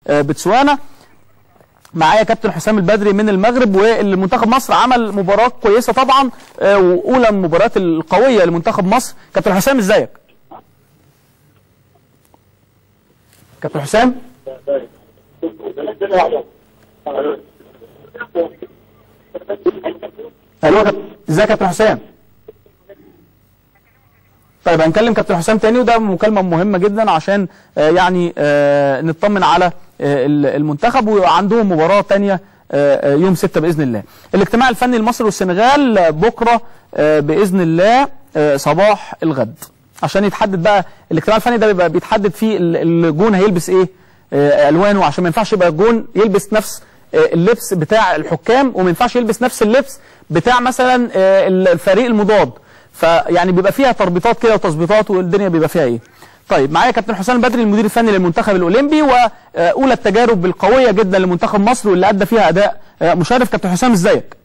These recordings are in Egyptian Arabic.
آه، بتسوانا معايا كابتن حسام البدري من المغرب والمنتخب مصر عمل مباراه كويسه طبعا آه، واولى المباريات القويه لمنتخب مصر كابتن حسام ازيك كابتن حسام الو يا كابتن ازيك يا كابتن حسام طيب هنكلم كابتن حسام تاني وده مكالمه مهمه جدا عشان آه، يعني آه، نطمن على آه، المنتخب وعندهم مباراه تانية آه، آه، يوم 6 باذن الله. الاجتماع الفني لمصر والسنغال آه، بكره آه، باذن الله آه، صباح الغد عشان يتحدد بقى الاجتماع الفني ده بيبقى بيتحدد فيه ال- الجون هيلبس ايه آه، الوانه عشان ما ينفعش يبقى الجون يلبس نفس آه، اللبس بتاع الحكام وما ينفعش يلبس نفس اللبس بتاع مثلا آه، الفريق المضاد فيعني بيبقى فيها تربيطات كده وتظبيطات والدنيا بيبقى فيها ايه طيب معايا كابتن حسام البدري المدير الفني للمنتخب الاولمبي واولى التجارب القويه جدا لمنتخب مصر واللي ادى فيها اداء آه، مشرف كابتن حسام ازيك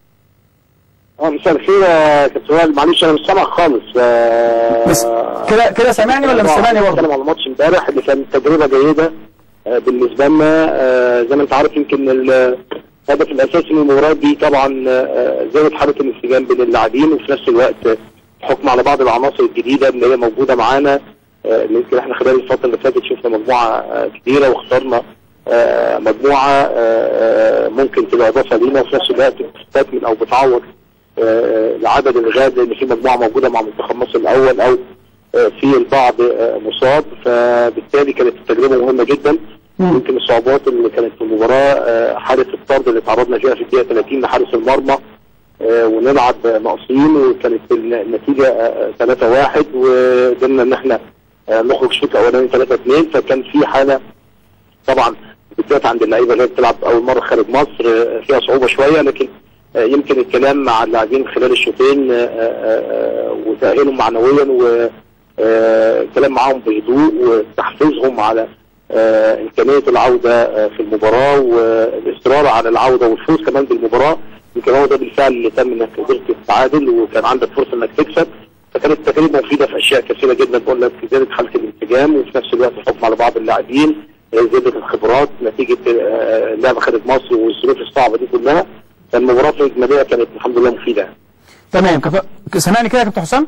اه مساء الخير يا كابتن وائل معلش انا مش سامع خالص آه، بس كده كده سامعني ولا مش سامعني برضه بتكلم على الماتش امبارح اللي كان تجربه جيده آه، بالنسبه لنا آه، زي ما انت عارف يمكن ال- الهدف الاساسي من المباراه دي طبعا آه، زادت حاله الانسجام بين اللاعبين وفي نفس الوقت آه، حكم على بعض العناصر الجديده اللي هي موجوده معانا آه، اللي يمكن احنا خلال الفتره اللي فاتت شفنا مجموعه آه، كبيره واخترنا آه، مجموعه آه، آه، ممكن تبقى اضافه لينا وفي نفس الوقت بتستكمل او بتعوض آه، العدد الغاد لان في مجموعه موجوده مع منتخب مصر الاول او آه، في البعض آه، مصاب فبالتالي كانت التجربه مهمه جدا يمكن الصعوبات اللي كانت في المباراه آه، حاله الطرد اللي تعرضنا فيها في الدقيقه 30 لحارس المرمى آه، ونلعب ناقصين وكانت النتيجه 3-1 وقدرنا ان احنا آه، نخرج شوط اولاني 3-2 فكان في حاله طبعا بالذات عند اللعيبه اللي هي بتلعب اول مره خارج مصر آه، فيها صعوبه شويه لكن آه، يمكن الكلام مع اللاعبين خلال الشوطين آه، آه، آه، وتاهيلهم معنويا والكلام معاهم بهدوء وتحفيزهم على آه، امكانيه العوده آه، في المباراه والاصرار على العوده والفوز كمان بالمباراه يمكن هو ده بالفعل اللي تم انك قدرت تتعادل وكان عندك فرصه انك تكسب فكانت تجربه مفيده في اشياء كثيره جدا بقول لك زادت حاله الانسجام وفي نفس الوقت الحكم على بعض اللاعبين آه، زادت الخبرات نتيجه آه، اللعب خارج مصر والظروف الصعبه دي كلها فالمباراه في الاجماليه كانت الحمد لله مفيده تمام كف- سامعني كده يا كابتن حسام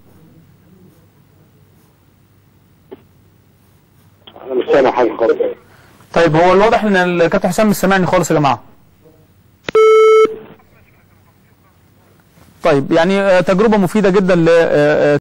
انا مش سامع حاجه خالص طيب هو الواضح ان الكابتن حسام مش سامعني خالص يا جماعه طيب يعني آه، تجربه مفيده جدا ل آه، آه،